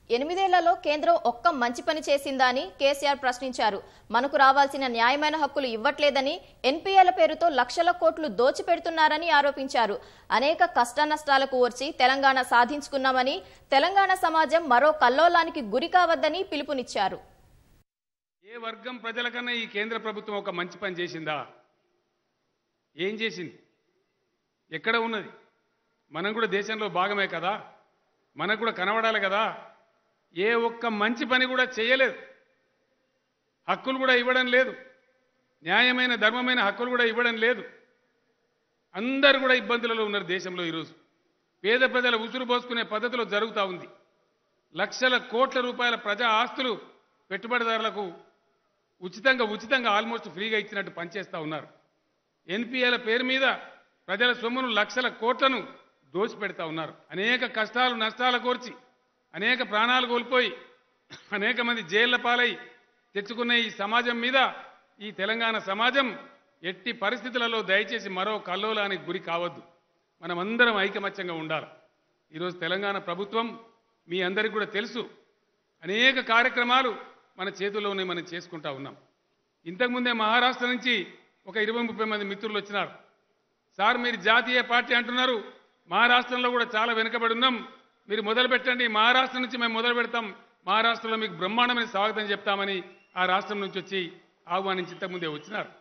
ఎనిమిదేళ్లలో కేంద్రం ఒక్క మంచి పని చేసిందా అని కేసీఆర్ ప్రశ్నించారు మనకు రావాల్సిన న్యాయమైన హక్కులు ఇవ్వట్లేదని ఎన్పీఏల పేరుతో లక్షల కోట్లు దోచిపెడుతున్నారని ఆరోపించారు అనేక కష్టనష్టాలకు ఓర్చి తెలంగాణ సాధించుకున్నామని తెలంగాణ సమాజం మరో కల్లోలానికి గురి కావద్దని పిలుపునిచ్చారు ఏ వర్గం ప్రజలకన్నా ఈ కేంద్ర ప్రభుత్వం ఒక మంచి పని చేసిందా ఏం చేసింది ఎక్కడ ఉన్నది మనం కూడా దేశంలో భాగమే కదా మనకు కూడా కనబడాలి కదా ఏ ఒక్క మంచి పని కూడా చేయలేదు హక్కులు కూడా ఇవ్వడం లేదు న్యాయమైన ధర్మమైన హక్కులు కూడా ఇవ్వడం లేదు అందరూ కూడా ఇబ్బందులలో ఉన్నారు దేశంలో ఈరోజు పేద ప్రజల ఉసురు పోసుకునే పద్ధతిలో జరుగుతూ ఉంది లక్షల కోట్ల రూపాయల ప్రజా ఆస్తులు పెట్టుబడిదారులకు ఉచితంగా ఉచితంగా ఆల్మోస్ట్ ఫ్రీగా ఇచ్చినట్టు పనిచేస్తూ ఉన్నారు ఎన్పిఏల పేరు మీద ప్రజల సొమ్మును లక్షల కోట్లను దోచిపెడతా ఉన్నారు అనేక కష్టాలు నష్టాలు కోర్చి అనేక ప్రాణాలు కోల్పోయి అనేక మంది జైళ్ల పాలై తెచ్చుకున్న ఈ సమాజం మీద ఈ తెలంగాణ సమాజం ఎట్టి పరిస్థితులలో దయచేసి మరో కల్లోలానికి గురి కావద్దు మనమందరం ఐకమత్యంగా ఉండాలి ఈరోజు తెలంగాణ ప్రభుత్వం మీ అందరికీ కూడా తెలుసు అనేక కార్యక్రమాలు మన చేతుల్లోనే మనం చేసుకుంటా ఉన్నాం ఇంతకుముందే మహారాష్ట్ర నుంచి ఒక ఇరవై ముప్పై మంది మిత్రులు వచ్చినారు సార్ మీరు జాతీయ పార్టీ అంటున్నారు మహారాష్ట్రంలో కూడా చాలా వెనుకబడి ఉన్నాం మీరు మొదలు పెట్టండి మహారాష్ట్ర నుంచి మేము మొదలు పెడతాం మహారాష్ట్రలో మీకు బ్రహ్మాండమైన స్వాగతం చెప్తామని ఆ రాష్ట్రం నుంచి వచ్చి ఆహ్వానించి ఇంతకుముందే వచ్చినారు